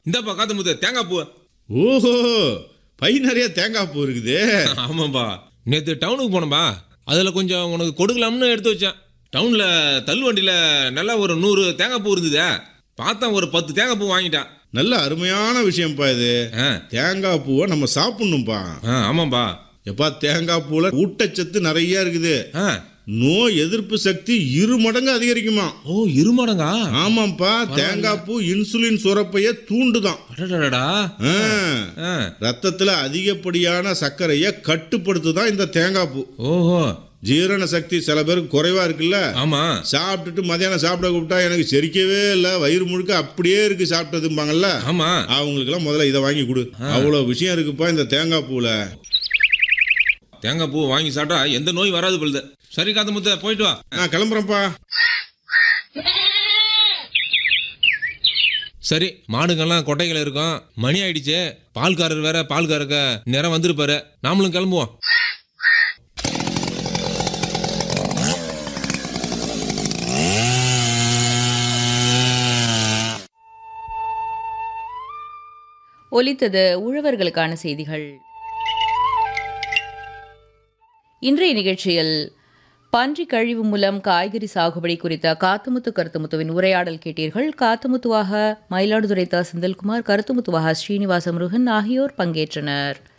இந்தாப்பா காத்து முத்து தேங்காய் பூ ஓஹோ பை நிறைய தேங்காய் பூ இருக்குது ஆமாம்பா நேற்று டவுனுக்கு போனோம்பா அதில் கொஞ்சம் உனக்கு கொடுக்கலாம்னு எடுத்து வச்சேன் டவுனில் தள்ளுவண்டியில் நல்லா ஒரு நூறு தேங்காய் பூ இருந்ததே பார்த்தேன் ஒரு பத்து தேங்காய் பூ வாங்கிட்டேன் நல்ல அருமையான விஷயம்ப்பா இது ஆ தேங்காய் பூவை நம்ம சாப்பிடணும்ப்பா ஆ ஆமாம்பா எப்பா தேங்காய் பூவில் ஊட்டச்சத்து நிறைய இருக்குது ஆ நோய் எதிர்ப்பு சக்தி இரு மடங்கு அதிகரிக்குமா ஓ இருமாடங்கா ஆமாப்பா தேங்காய் பூ இன்சுலின் சுரப்பைய தூண்டுதான் அடடடா ஆ. ஆ ரத்தத்துல அதிகப்படியான சர்க்கரையை கட்டுப்படுத்துதான் இந்த தேங்காய் பூ ஓஹோ ஜீரண சக்தி சில பேருக்கு குறைவா இருக்குல்ல ஆமா சாப்பிட்டுட்டு மதியானம் சாப்பிட கூப்பிட்டா எனக்கு செரிக்கவே இல்லை வயிறு முழுக்க அப்படியே இருக்கு சாப்பிட்டதும்பாங்கல்ல ஆமா அவங்களுக்கெல்லாம் முதல்ல இதை வாங்கி கொடு அவ்வளோ விஷயம் இருக்குப்பா இந்த தேங்காய் பூவில் தேங்காய் பூ வாங்கி சாப்பிட்டா எந்த நோய் வராது பொழுது சரி காத்து முத்த போயிட்டு வா நான் கிளம்புறேன்ப்பா சரி மாடுங்கெல்லாம் கொட்டைகள் இருக்கும் மணி ஆயிடுச்சு பால்காரர் வேற பால் கறக்க நேரம் வந்திருப்பாரு நாமளும் கிளம்புவோம் ஒலித்தது உழவர்களுக்கான செய்திகள் இன்றைய நிகழ்ச்சியில் பன்றி கழிவு மூலம் காய்கறி சாகுபடி குறித்த காத்துமுத்து கருத்துமுத்துவின் உரையாடல் கேட்டீர்கள் காத்துமுத்துவாக மயிலாடுதுறை த செந்தில்குமார் கருத்துமுத்துவாக ஸ்ரீனிவாச முருகன் ஆகியோர் பங்கேற்றனர்